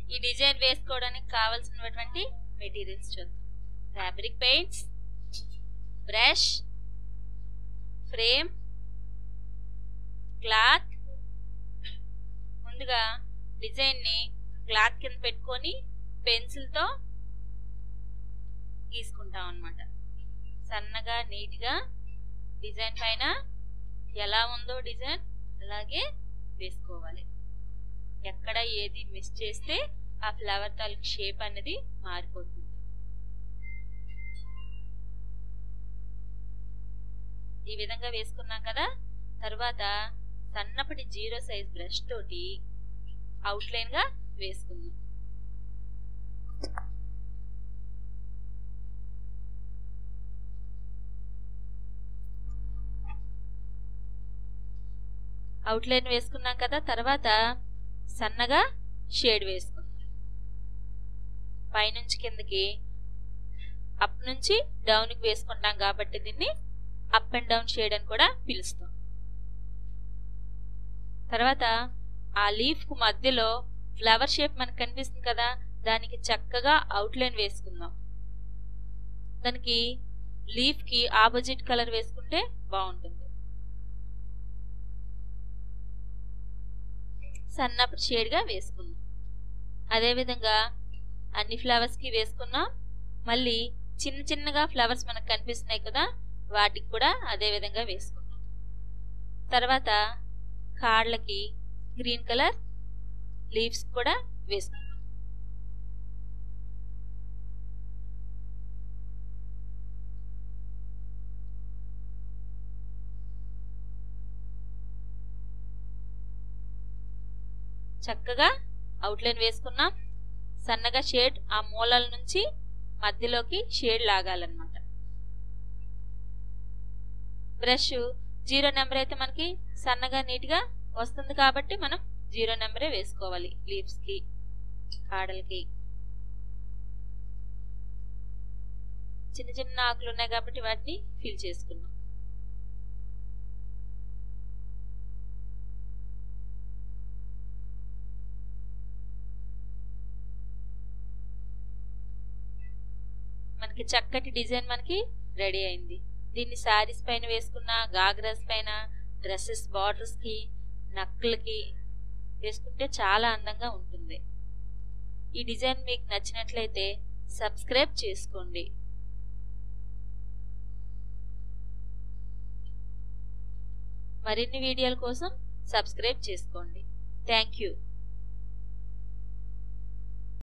ఈ డిజైన్ వేసుకోవడానికి కావాల్సినటువంటి మెటీరియల్స్ చూద్దాం fabric paints brush frame cloth ముందుగా డిజైన్ని క్లాత్ కింద పెట్టుకొని పెన్సిల్తో గీసుకుంటాం అన్నమాట సన్నగా నీట్గా డిజైన్ పైన ఎలా ఉందో డిజైన్ అలాగే వేసుకోవాలి ఎక్కడ ఏది మిస్ చేస్తే ఆ ఫ్లవర్ తాలూకు షేప్ అనేది మారిపోతుంది ఈ విధంగా వేసుకున్నాం కదా తర్వాత సన్నపటి జీరో సైజ్ బ్రష్ తోటి అవుట్లైన్ గా వేసుకుందాం అవుట్లైన్ వేసుకున్నాం కదా తర్వాత సన్నగా షేడ్ వేసుకుందాం పైనుంచి కిందకి అప్ నుంచి డౌన్కి వేసుకుంటాం కాబట్టి దీన్ని అప్ అండ్ డౌన్ షేడ్ అని కూడా పిలుస్తాం తర్వాత ఆ లీఫ్ కు మధ్యలో ఫ్లవర్ షేప్ మనకు కనిపిస్తుంది కదా దానికి చక్కగా అవుట్లైన్ వేసుకుందాం దానికి లీఫ్ కి ఆపోజిట్ కలర్ వేసుకుంటే బాగుంటుంది సన్నపు షేడ్గా వేసుకుందాం అదేవిధంగా అన్ని ఫ్లవర్స్కి వేసుకున్నాం మళ్ళీ చిన్న చిన్నగా ఫ్లవర్స్ మనకు కనిపిస్తున్నాయి కదా వాటికి కూడా అదే విధంగా వేసుకున్నాం తర్వాత కాళ్ళకి గ్రీన్ కలర్ లీవ్స్ కూడా వేసుకున్నాం చక్కగా అవుట్లైన్ వేసుకున్నాం సన్నగా షేడ్ ఆ మూలల నుంచి మధ్యలోకి షేడ్ లాగాలన్నమాట బ్రష్ జీరో నెంబర్ అయితే మనకి సన్నగా నీట్గా వస్తుంది కాబట్టి మనం జీరో నెంబరే వేసుకోవాలి లీవ్స్కి కాడలకి చిన్న చిన్న ఆకులు ఉన్నాయి కాబట్టి వాటిని ఫిల్ చేసుకున్నాం మనకి చక్కటి డిజైన్ మనకి రెడీ అయింది దీన్ని శారీస్ పైన వేసుకున్న గాగ్రాస్ పైన డ్రెస్సెస్ బార్డర్స్ కి నక్కులకి వేసుకుంటే చాలా అందంగా ఉంటుంది ఈ డిజైన్ మీకు నచ్చినట్లయితే సబ్స్క్రైబ్ చేసుకోండి మరిన్ని వీడియోల కోసం సబ్స్క్రైబ్ చేసుకోండి థ్యాంక్ యూ